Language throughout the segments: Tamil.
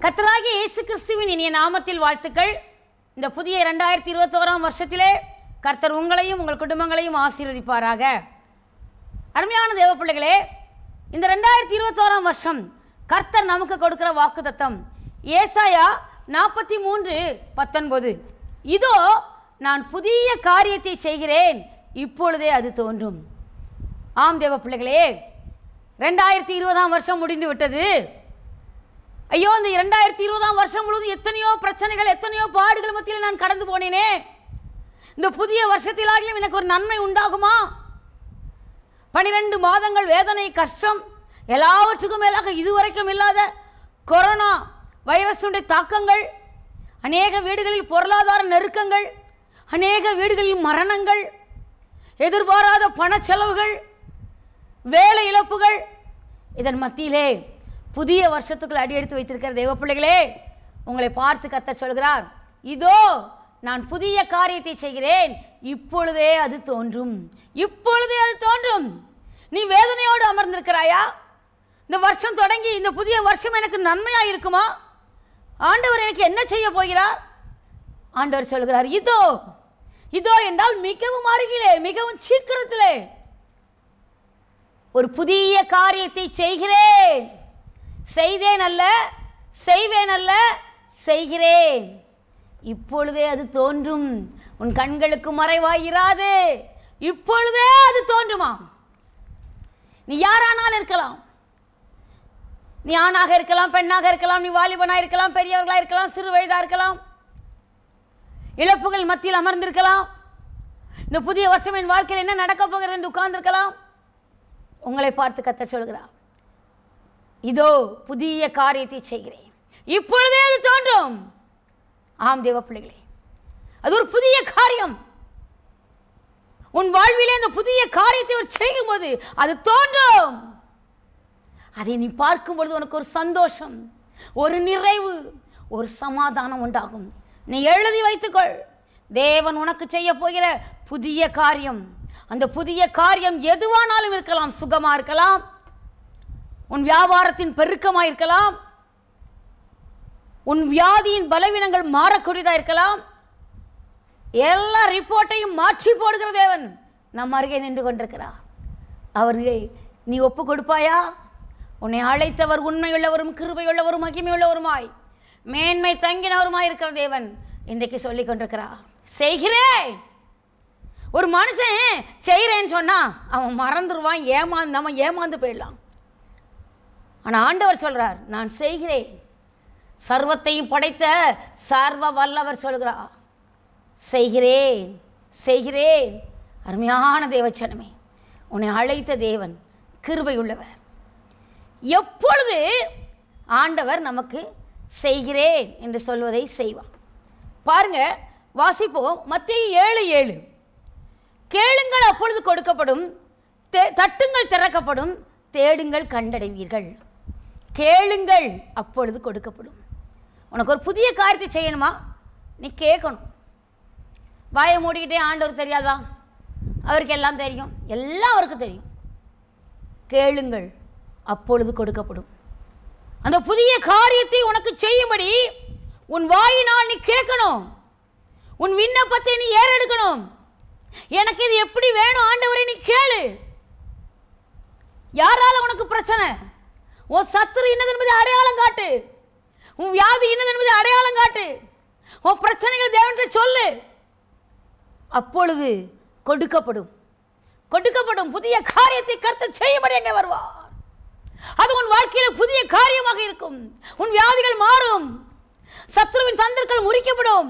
கர்த்தராகிய இயேசு கிறிஸ்துவின் இனிய நாமத்தில் வாழ்த்துக்கள் இந்த புதிய ரெண்டாயிரத்தி இருபத்தோராம் வருஷத்திலே கர்த்தர் உங்களையும் உங்கள் குடும்பங்களையும் ஆசீர்வதிப்பாராக அருமையான தேவ பிள்ளைகளே இந்த ரெண்டாயிரத்தி இருபத்தோராம் வருஷம் கர்த்தர் நமக்கு கொடுக்கிற வாக்குத்தத்தம் ஏசாயா நாற்பத்தி மூன்று பத்தொன்பது இதோ நான் புதிய காரியத்தை செய்கிறேன் இப்பொழுதே அது தோன்றும் ஆம் தேவ பிள்ளைகளே ரெண்டாயிரத்தி இருபதாம் வருஷம் முடிந்து விட்டது ஐயோ இந்த இரண்டாயிரத்தி இருபதாம் வருஷம் முழுவதும் எத்தனையோ பிரச்சனைகள் எத்தனையோ பாடுகள் மத்தியில் நான் கடந்து போனேனே இந்த புதிய வருஷத்திலாகிலும் எனக்கு ஒரு நன்மை உண்டாகுமா பனிரெண்டு மாதங்கள் வேதனை கஷ்டம் எல்லாவற்றுக்கும் மேலாக இதுவரைக்கும் இல்லாத கொரோனா வைரஸுடைய தாக்கங்கள் அநேக வீடுகளில் பொருளாதார நெருக்கங்கள் அநேக வீடுகளில் மரணங்கள் எதிர்பாராத பணச்செலவுகள் வேலை இழப்புகள் இதன் மத்தியிலே புதிய வருஷத்துக்குள் அடி எடுத்து வைத்திருக்கிற தெய்வ பிள்ளைகளே உங்களை பார்த்து கத்த சொல்கிறார் இதோ நான் புதிய காரியத்தை செய்கிறேன் இப்பொழுதே அது தோன்றும் இப்பொழுதே அது தோன்றும் நீ வேதனையோடு அமர்ந்திருக்கிறாயா இந்த வருஷம் தொடங்கி இந்த புதிய வருஷம் எனக்கு நன்மையாக இருக்குமா ஆண்டவர் எனக்கு என்ன செய்ய போகிறார் ஆண்டவர் சொல்கிறார் இதோ இதோ என்றால் மிகவும் அருகிலே மிகவும் சீக்கிரத்திலே ஒரு புதிய காரியத்தை செய்கிறேன் செய்தேன் அல்ல செய்வேன் அல்ல செய்கிறேன் இப்பொழுதே அது தோன்றும் உன் கண்களுக்கு மறைவாயிராது இப்பொழுதே அது தோன்றுமா நீ யாரானால் இருக்கலாம் நீ ஆணாக இருக்கலாம் பெண்ணாக இருக்கலாம் நீ வாலிபனாக இருக்கலாம் பெரியவர்களாக இருக்கலாம் சிறு வயதாக இருக்கலாம் இழப்புகள் மத்தியில் அமர்ந்திருக்கலாம் இந்த புதிய வருஷம் என் வாழ்க்கையில் என்ன நடக்கப் போகிறது என்று உட்கார்ந்திருக்கலாம் உங்களை பார்த்து கத்த சொல்கிறார் இதோ புதிய காரியத்தை செய்கிறேன் இப்பொழுதே அது தோன்றும் ஆம் தேவ பிள்ளைகளே அது ஒரு புதிய காரியம் உன் வாழ்விலே அந்த புதிய காரியத்தை அவர் செய்யும்போது அது தோன்றும் அதை நீ பார்க்கும் பொழுது உனக்கு ஒரு சந்தோஷம் ஒரு நிறைவு ஒரு சமாதானம் உண்டாகும் நீ எழுதி வைத்துக்கொள் தேவன் உனக்கு செய்ய போகிற புதிய காரியம் அந்த புதிய காரியம் எதுவானாலும் இருக்கலாம் சுகமாக இருக்கலாம் உன் வியாபாரத்தின் பெருக்கமாக இருக்கலாம் உன் வியாதியின் பலவீனங்கள் மாறக்கூடியதாக இருக்கலாம் எல்லா ரிப்போர்ட்டையும் மாற்றி போடுகிற தேவன் நம் அருகே நின்று கொண்டிருக்கிறார் அவர்களை நீ ஒப்பு கொடுப்பாயா உன்னை அழைத்தவர் உண்மையுள்ளவரும் கிருபையுள்ளவரும் மகிமையுள்ளவருமாய் மேன்மை தங்கினவருமாய் இருக்கிற தேவன் இன்றைக்கு சொல்லி கொண்டிருக்கிறார் செய்கிறேன் ஒரு மனுஷன் செய்கிறேன்னு சொன்னால் அவன் மறந்துடுவான் ஏமாந்து நம்ம ஏமாந்து போயிடலாம் ஆனால் ஆண்டவர் சொல்கிறார் நான் செய்கிறேன் சர்வத்தையும் படைத்த சர்வ வல்லவர் சொல்கிறார் செய்கிறேன் செய்கிறேன் அருமையான தேவச்சனமே உன்னை அழைத்த தேவன் கிருபை உள்ளவர் எப்பொழுது ஆண்டவர் நமக்கு செய்கிறேன் என்று சொல்வதை செய்வார் பாருங்க வாசிப்போம் மத்திய ஏழு ஏழு கேளுங்கள் அப்பொழுது கொடுக்கப்படும் தே- தட்டுங்கள் திறக்கப்படும் தேடுங்கள் கண்டடைவீர்கள் கேளுங்கள் அப்பொழுது கொடுக்கப்படும் உனக்கு ஒரு புதிய காரியத்தை செய்யணுமா நீ கேட்கணும் வாயை மூடிக்கிட்டே ஆண்டவர் தெரியாதா அவருக்கு எல்லாம் தெரியும் எல்லாம் அவருக்கு தெரியும் கேளுங்கள் அப்பொழுது கொடுக்கப்படும் அந்த புதிய காரியத்தை உனக்கு செய்யும்படி உன் வாயினால் நீ கேட்கணும் உன் விண்ணப்பத்தை நீ ஏறெடுக்கணும் எனக்கு இது எப்படி வேணும் ஆண்டவரை நீ கேளு யாரால உனக்கு பிரச்சனை உன் சத்துரு என்னது என்பதை அடையாளம் காட்டு உன் வியாதி என்னது என்பதை அடையாளம் காட்டு உன் பிரச்சனைகள் தேவன்கிட்ட சொல்லு அப்பொழுது கொடுக்கப்படும் கொடுக்கப்படும் புதிய காரியத்தை கருத்து செய்யும்படி அங்கே வருவார் அது உன் வாழ்க்கையில் புதிய காரியமாக இருக்கும் உன் வியாதிகள் மாறும் சத்ருவின் தந்தர்கள் முறிக்கப்படும்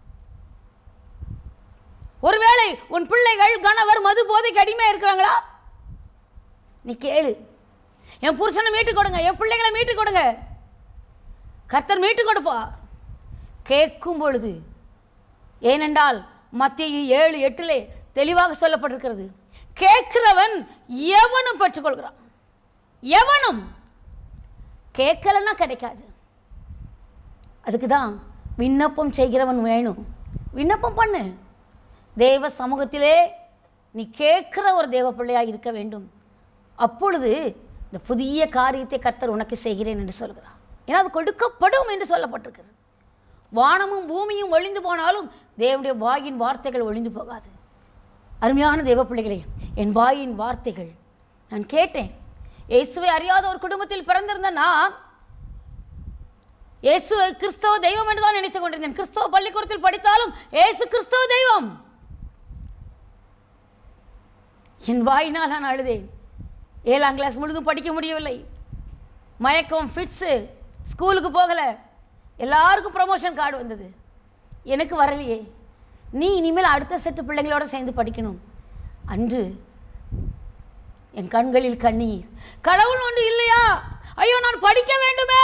ஒருவேளை உன் பிள்ளைகள் கணவர் மது போதைக்கு அடிமையாக இருக்கிறாங்களா நீ கேளு என் புருஷனை மீட்டு கொடுங்க என் பிள்ளைகளை மீட்டு கொடுங்க கர்த்தர் மீட்டு கொடுப்பா கேட்கும் பொழுது ஏனென்றால் மத்திய ஏழு எட்டிலே தெளிவாக சொல்லப்பட்டிருக்கிறது கேட்கிறவன் எவனும் பெற்றுக்கொள்கிறான் எவனும் கேட்கலன்னா கிடைக்காது அதுக்கு தான் விண்ணப்பம் செய்கிறவன் வேணும் விண்ணப்பம் பண்ணு தேவ சமூகத்திலே நீ கேட்கிற ஒரு தேவ பிள்ளையாக இருக்க வேண்டும் அப்பொழுது இந்த புதிய காரியத்தை கர்த்தர் உனக்கு செய்கிறேன் என்று சொல்கிறார் ஏன்னா அது கொடுக்கப்படும் என்று சொல்லப்பட்டிருக்கிறது வானமும் பூமியும் ஒழிந்து போனாலும் தேவனுடைய வாயின் வார்த்தைகள் ஒழிந்து போகாது அருமையான தேவ பிள்ளைகளே என் வாயின் வார்த்தைகள் நான் கேட்டேன் இயேசுவை அறியாத ஒரு குடும்பத்தில் பிறந்திருந்த நான் இயேசு கிறிஸ்தவ தெய்வம் என்று தான் நினைத்துக் கொண்டிருந்தேன் கிறிஸ்தவ பள்ளிக்கூடத்தில் படித்தாலும் இயேசு கிறிஸ்தவ தெய்வம் என் வாயினால் நான் அழுதேன் ஏழாம் கிளாஸ் முழுதும் படிக்க முடியவில்லை மயக்கம் ஃபிட்ஸு ஸ்கூலுக்கு போகலை எல்லாருக்கும் ப்ரமோஷன் கார்டு வந்தது எனக்கு வரலையே நீ இனிமேல் அடுத்த செட்டு பிள்ளைங்களோட சேர்ந்து படிக்கணும் அன்று என் கண்களில் கண்ணீர் கடவுள் ஒன்று இல்லையா ஐயோ நான் படிக்க வேண்டுமே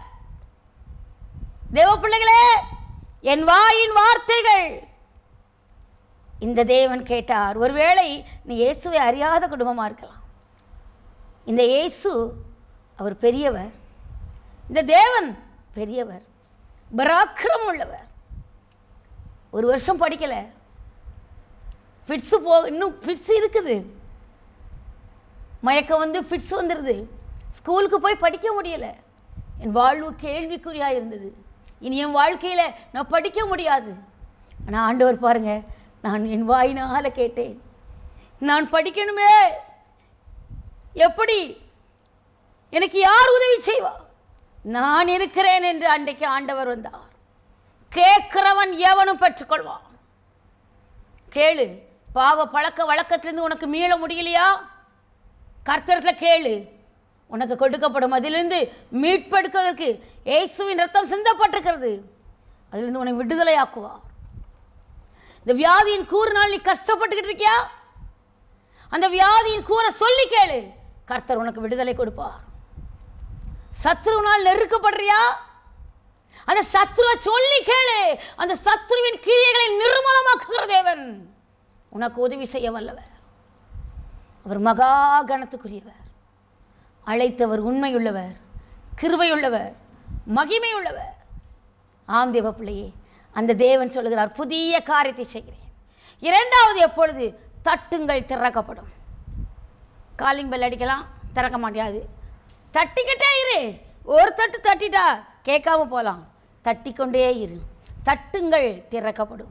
தேவ பிள்ளைகளே என் வாயின் வார்த்தைகள் இந்த தேவன் கேட்டார் ஒருவேளை நீ இயேசுவை அறியாத குடும்பமாக இருக்கலாம் இந்த இயேசு அவர் பெரியவர் இந்த தேவன் பெரியவர் பராக்கிரம் உள்ளவர் ஒரு வருஷம் படிக்கலை ஃபிட்ஸு போ இன்னும் ஃபிட்ஸ் இருக்குது மயக்கம் வந்து ஃபிட்ஸ் வந்துடுது ஸ்கூலுக்கு போய் படிக்க முடியலை என் வாழ்வு கேள்விக்குறியாக இருந்தது இனி என் வாழ்க்கையில் நான் படிக்க முடியாது ஆனால் ஆண்டவர் பாருங்க நான் என் வாயினால கேட்டேன் நான் படிக்கணுமே எப்படி எனக்கு யார் உதவி செய்வா நான் இருக்கிறேன் என்று அன்றைக்கு ஆண்டவர் வந்தார் கேட்கிறவன் எவனும் பெற்றுக்கொள்வான் கேளு பாவ பழக்க வழக்கத்திலிருந்து உனக்கு மீள முடியலையா கர்த்தரத்தில் கேளு உனக்கு கொடுக்கப்படும் அதிலிருந்து மீட்பெடுக்கிறதுக்கு இயேசுவின் ரத்தம் சிந்தப்பட்டிருக்கிறது அதிலிருந்து உன்னை விடுதலையாக்குவார் இந்த வியாதியின் கூறுனால் நீ கஷ்டப்பட்டுக்கிட்டு இருக்கியா அந்த வியாதியின் கூற சொல்லி கேளு கர்த்தர் உனக்கு விடுதலை கொடுப்பார் சத்ருவினால் நெருக்கப்படுறியா அந்த சத்ருவை சொல்லி கேளு அந்த சத்ருவின் கிரியைகளை நிர்மலமாக்குகிற தேவன் உனக்கு உதவி செய்ய வல்லவர் அவர் மகா கணத்துக்குரியவர் அழைத்தவர் உண்மையுள்ளவர் கிருபையுள்ளவர் மகிமையுள்ளவர் ஆம் தேவ பிள்ளையே அந்த தேவன் சொல்லுகிறார் புதிய காரியத்தை செய்கிறேன் இரண்டாவது எப்பொழுது தட்டுங்கள் திறக்கப்படும் காலிங் பெல் அடிக்கலாம் திறக்க முடியாது தட்டிக்கிட்டே இரு ஒரு தட்டு தட்டிட்டா கேட்காம போகலாம் தட்டிக்கொண்டே இரு தட்டுங்கள் திறக்கப்படும்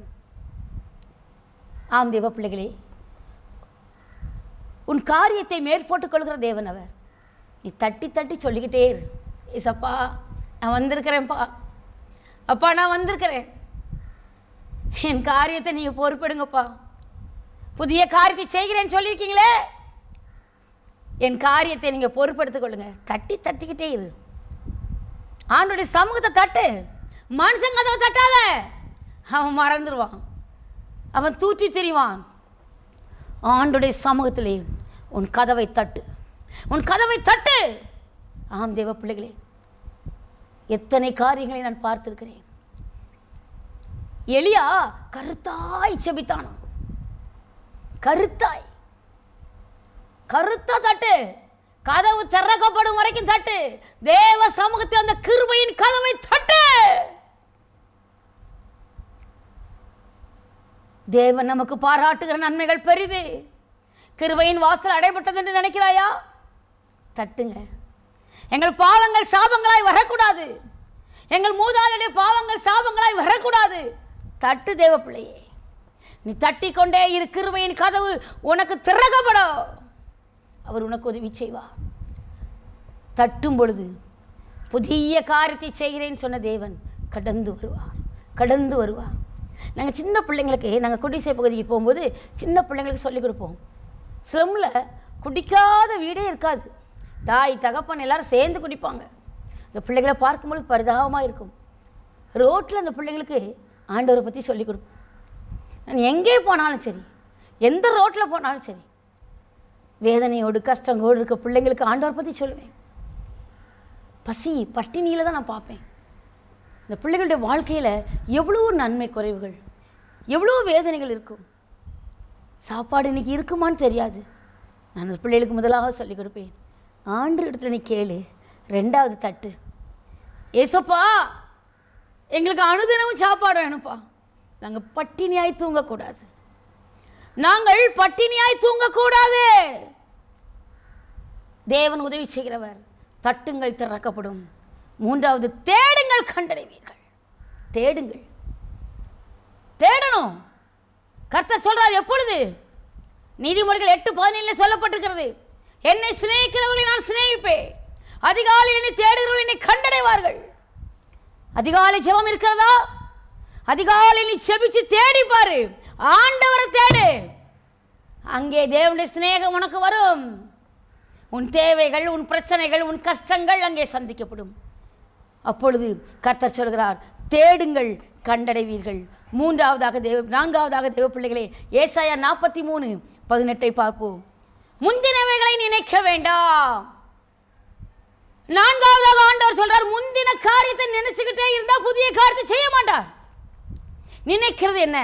ஆம் தேவ பிள்ளைகளே உன் காரியத்தை மேற்போட்டுக் கொள்கிற தேவன் அவர் நீ தட்டி தட்டி சொல்லிக்கிட்டே இரு ஏசப்பா நான் வந்திருக்கிறேன்ப்பா அப்பா நான் வந்திருக்கிறேன் என் காரியத்தை நீங்கள் பொறுப்பெடுங்கப்பா புதிய காரியத்தை செய்கிறேன்னு சொல்லியிருக்கீங்களே என் காரியத்தை நீங்கள் பொறுப்பெடுத்துக் கொள்ளுங்க தட்டி தட்டிக்கிட்டே இரு ஆண்டுடைய சமூகத்தை தட்டு மனுஷங்க அதை தட்டாத அவன் மறந்துடுவான் அவன் தூற்றி திரிவான் ஆண்டுடைய சமூகத்திலே உன் கதவை தட்டு உன் கதவை தட்டு ஆம் தேவ பிள்ளைகளே எத்தனை காரியங்களை நான் பார்த்திருக்கிறேன் எலியா கருத்தாய் செபித்தானோ கருத்தாய் கருத்தா தட்டு கதவு திறக்கப்படும் வரைக்கும் தட்டு தேவ சமூகத்தில் அந்த கிருபையின் கதவை தட்டு தேவன் நமக்கு பாராட்டுகிற நன்மைகள் பெரிது கிருபையின் வாசல் அடைபட்டது என்று நினைக்கிறாயா தட்டுங்க எங்கள் பாவங்கள் சாபங்களாய் வரக்கூடாது எங்கள் மூதாதையுடைய பாவங்கள் சாபங்களாய் வரக்கூடாது தட்டு தேவ பிள்ளையே நீ தட்டி கொண்டே இரு கிருபையின் கதவு உனக்கு திறக்கப்படும் அவர் உனக்கு உதவி செய்வார் தட்டும் பொழுது புதிய காரியத்தை செய்கிறேன்னு சொன்ன தேவன் கடந்து வருவார் கடந்து வருவார் நாங்கள் சின்ன பிள்ளைங்களுக்கு நாங்கள் குடிசை பகுதிக்கு போகும்போது சின்ன பிள்ளைங்களுக்கு சொல்லிக் கொடுப்போம் சிரமில் குடிக்காத வீடே இருக்காது தாய் தகப்பன் எல்லாரும் சேர்ந்து குடிப்பாங்க இந்த பிள்ளைகளை பார்க்கும்போது பரிதாபமாக இருக்கும் ரோட்டில் அந்த பிள்ளைங்களுக்கு ஆண்டவரை பற்றி சொல்லிக் கொடுப்போம் நான் எங்கே போனாலும் சரி எந்த ரோட்டில் போனாலும் சரி வேதனையோடு கஷ்டங்களோடு இருக்க பிள்ளைங்களுக்கு ஆண்டவர் பற்றி சொல்லுவேன் பசி பட்டினியில் தான் நான் பார்ப்பேன் இந்த பிள்ளைகளுடைய வாழ்க்கையில் எவ்வளோ நன்மை குறைவுகள் எவ்வளோ வேதனைகள் இருக்கும் சாப்பாடு இன்னைக்கு இருக்குமான்னு தெரியாது நான் அந்த பிள்ளைகளுக்கு முதலாக சொல்லிக் கொடுப்பேன் ஆண்டு இடத்துல நீ கேளு ரெண்டாவது தட்டு ஏசப்பா எங்களுக்கு அனுதினமும் சாப்பாடு வேணும்ப்பா நாங்கள் பட்டினியாய் தூங்கக்கூடாது நாங்கள் பட்டினியாய் தூங்கக்கூடாது தேவன் உதவி செய்கிறவர் தட்டுங்கள் திறக்கப்படும் மூன்றாவது தேடுங்கள் கண்டடைவீர்கள் தேடுங்கள் தேடணும் கர்த்தர் சொல்றார் எப்பொழுது நீதிமொழிகள் எட்டு பதினேழுல சொல்லப்பட்டிருக்கிறது என்னை சிநேகிக்கிறவர்களை நான் சிநேகிப்பேன் அதிகாலை என்னை தேடுகிறவர்கள் என்னை கண்டடைவார்கள் அதிகாலை ஜெபம் இருக்கிறதா அதிகாலை நீ செபிச்சு தேடி பாரு ஆண்டவரை தேடு அங்கே தேவனுடைய சிநேகம் உனக்கு வரும் உன் தேவைகள் உன் பிரச்சனைகள் உன் கஷ்டங்கள் அங்கே சந்திக்கப்படும் அப்பொழுது கர்த்தர் சொல்கிறார் தேடுங்கள் கண்டடைவீர்கள் மூன்றாவதாக தேவ நான்காவதாக தேவ பிள்ளைகளே ஏசாயா நாற்பத்தி மூணு பதினெட்டை பார்ப்போம் முந்தினவைகளை நினைக்க வேண்டாம் நான்காவதாக ஆண்டவர் சொல்றார் முந்தின காரியத்தை நினைச்சுக்கிட்டே இருந்தா புதிய காரியத்தை செய்ய மாட்டார் நினைக்கிறது என்ன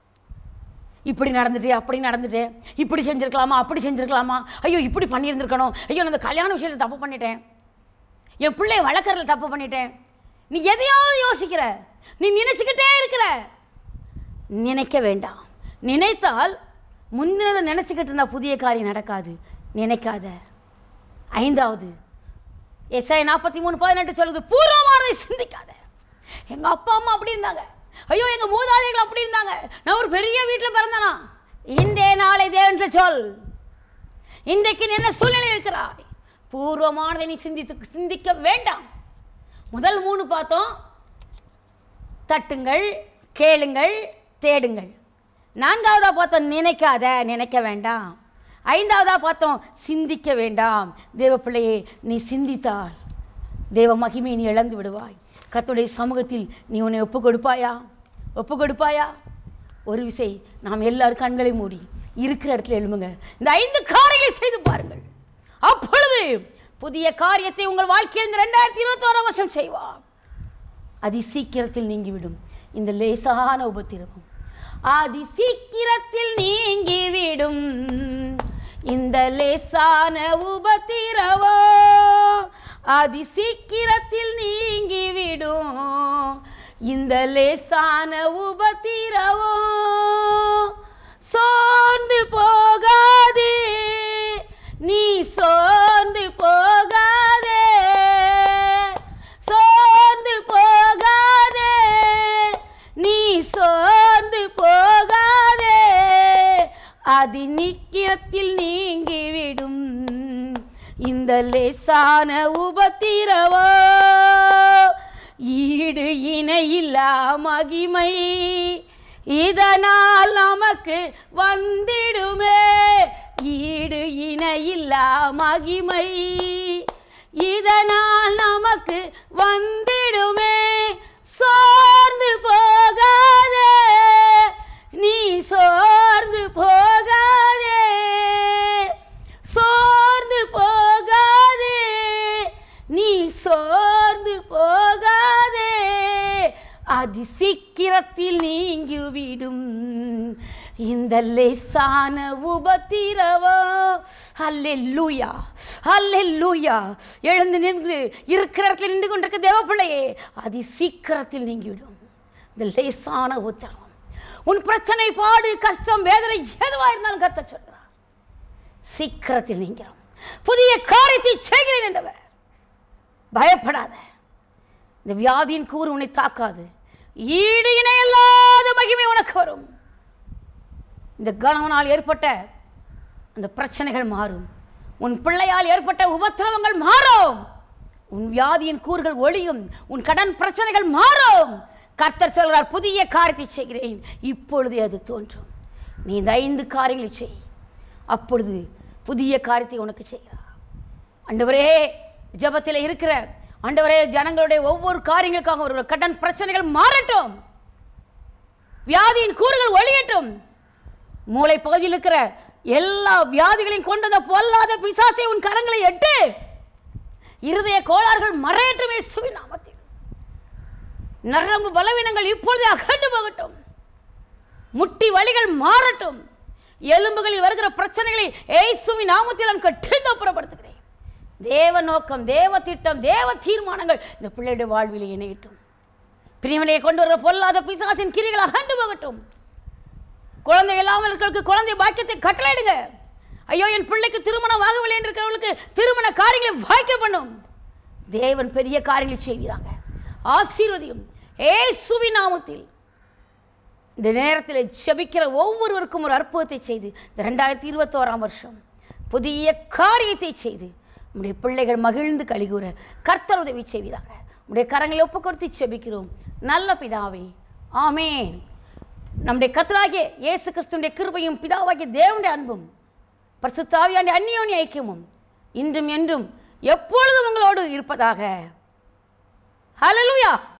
இப்படி நடந்துட்டு அப்படி நடந்துட்டு இப்படி செஞ்சிருக்கலாமா அப்படி செஞ்சிருக்கலாமா ஐயோ இப்படி பண்ணியிருந்திருக்கணும் ஐயோ நான் இந்த கல்யாண விஷயத்தில் தப்பு பண்ணிட்டேன் என் பிள்ளைய வளர்க்குறதுல தப்பு பண்ணிட்டேன் நீ எதையாவது யோசிக்கிற நீ நினைச்சுக்கிட்டே இருக்கிற நினைக்க வேண்டாம் நினைத்தால் முன்னிலை நினச்சிக்கிட்டு இருந்தால் புதிய காரியம் நடக்காது நினைக்காத ஐந்தாவது எஸ்ஐ நாற்பத்தி மூணு பதினெட்டு சொல்லுது பூர்வமானதை சிந்திக்காத எங்கள் அப்பா அம்மா அப்படி இருந்தாங்க ஐயோ எங்கள் மூதாதைகள் அப்படி இருந்தாங்க நான் ஒரு பெரிய வீட்டில் பிறந்தனா இன்றைய நாளை தேவன் சொல் இன்றைக்கு நீ என்ன சூழ்நிலை இருக்கிறாய் பூர்வமானதை நீ சிந்தித்து சிந்திக்க வேண்டாம் முதல் மூணு பார்த்தோம் தட்டுங்கள் கேளுங்கள் தேடுங்கள் நான்காவதா பார்த்தோம் நினைக்காத நினைக்க வேண்டாம் ஐந்தாவதா பார்த்தோம் சிந்திக்க வேண்டாம் தேவ பிள்ளையே நீ சிந்தித்தால் தேவ மகிமை நீ இழந்து விடுவாய் கர்த்தருடைய சமூகத்தில் நீ உன்னை ஒப்பு கொடுப்பாயா ஒப்பு கொடுப்பாயா ஒரு விசை நாம் எல்லாரும் கண்களை மூடி இருக்கிற இடத்துல எழும்புங்க இந்த ஐந்து காரியங்களை செய்து பாருங்கள் அப்பொழுது புதிய காரியத்தை உங்கள் வாழ்க்கையில் இந்த ரெண்டாயிரத்தி இருபத்தோராம் வருஷம் செய்வார் அதி சீக்கிரத்தில் நீங்கிவிடும் இந்த லேசான உபத்திரவம் அதி சீக்கிரத்தில் நீங்கிவிடும் இந்த லேசான உபத்திரவம் அதி சீக்கிரத்தில் நீங்கிவிடும் இந்த லேசான உபத்திரவம் சோர்ந்து போகாதே நீ சோர்ந்து போகாதே சோர்ந்து போகாதே நீ சோர்ந்து போகாதே அதி நிக்கிரத்தில் நீங்கிவிடும் இந்த லேசான உபத்திரவோ ஈடு இணையில்லா மகிமை இதனால் நமக்கு வந்திடுமே ஈடு இணையில்லா மகிமை இதனால் நமக்கு வந்திடுமே சோர்ந்து போகாதே நீ சோர்ந்து போகாதே சோர்ந்து போகாதே நீ சோர்ந்து போகாதே அதி சீக்கிரத்தில் நீங்கிவிடும் இந்த லேசான உபத்திரவம் அல்லேலூயா அல்லேலூயா எழுந்து நின்று இருக்கிற இடத்துல நின்று கொண்டிருக்க தேவப்பிள்ளையே அதி சீக்கிரத்தில் நீங்கிவிடும் இந்த லேசான உத்தரவம் உன் பிரச்சனை பாடு கஷ்டம் வேதனை எதுவாக இருந்தாலும் கத்த சொல்கிறார் சீக்கிரத்தில் நீங்கிறோம் புதிய காரியத்தை செய்கிறேன் என்றவர் பயப்படாத இந்த வியாதியின் கூறு உன்னை தாக்காது ஈடு இணையில்லாத மகிமை உனக்கு வரும் இந்த கணவனால் ஏற்பட்ட அந்த பிரச்சனைகள் மாறும் உன் பிள்ளையால் ஏற்பட்ட உபத்திரவங்கள் மாறும் உன் வியாதியின் கூறுகள் ஒளியும் உன் கடன் பிரச்சனைகள் மாறும் கர்த்தர் சொல்கிறார் புதிய காரியத்தை செய்கிறேன் இப்பொழுது அது தோன்றும் நீ இந்த ஐந்து காரியங்களை செய் அப்பொழுது புதிய காரியத்தை உனக்கு செய்கிறார் ஆண்டவரே ஜெபத்தில் இருக்கிற ஆண்டவரே ஜனங்களுடைய ஒவ்வொரு காரியங்களுக்காக ஒரு கடன் பிரச்சனைகள் மாறட்டும் வியாதியின் கூறுகள் ஒளியட்டும் மூளை பகுதியில் இருக்கிற எல்லா வியாதிகளையும் கொண்டு வந்த பொல்லாத பிசாசை உன் கரங்களை எட்டு இருதய கோளாறுகள் மறையட்டுமே சுவிநாமத்தில் நரம்பு பலவீனங்கள் இப்பொழுதே அகன்று போகட்டும் முட்டி வலிகள் மாறட்டும் எலும்புகளில் வருகிற பிரச்சனைகளை ஏசுவி நாமத்தில் நான் கட்டிந்தப்புறப்படுத்துகிறேன் தேவ நோக்கம் தேவ திட்டம் தேவ தீர்மானங்கள் இந்த பிள்ளையுடைய வாழ்வில் இணையட்டும் பிரிவினையை கொண்டு வர பொல்லாத பிசாசின் கிரிகள் அகண்டு போகட்டும் குழந்தை இல்லாமல் இருக்கிறவங்களுக்கு குழந்தை பாக்கியத்தை கட்டளையிடுங்க ஐயோ என் பிள்ளைக்கு திருமணம் ஆகவில்லை என்று இருக்கிறவர்களுக்கு திருமண காரியங்களை வாய்க்க பண்ணும் தேவன் பெரிய காரியங்களை செய்கிறாங்க ஆசீர்வதியும் ஏசுவின் நாமத்தில் இந்த நேரத்தில் ஜெபிக்கிற ஒவ்வொருவருக்கும் ஒரு அற்புதத்தை செய்து இந்த ரெண்டாயிரத்தி இருபத்தோராம் வருஷம் புதிய காரியத்தை செய்து உடைய பிள்ளைகள் மகிழ்ந்து கழிகூற கர்த்தர் உதவி செய்வீராக உடைய கரங்களை ஒப்பு கொடுத்து ஜெபிக்கிறோம் நல்ல பிதாவே ஆமேன் நம்முடைய கத்தராகிய இயேசு கிறிஸ்துடைய கிருபையும் பிதாவாகிய தேவனுடைய அன்பும் பரிசுத்தாவியாண்ட அந்நியோனி ஐக்கியமும் இன்றும் என்றும் எப்பொழுதும் உங்களோடு இருப்பதாக ஹalleluya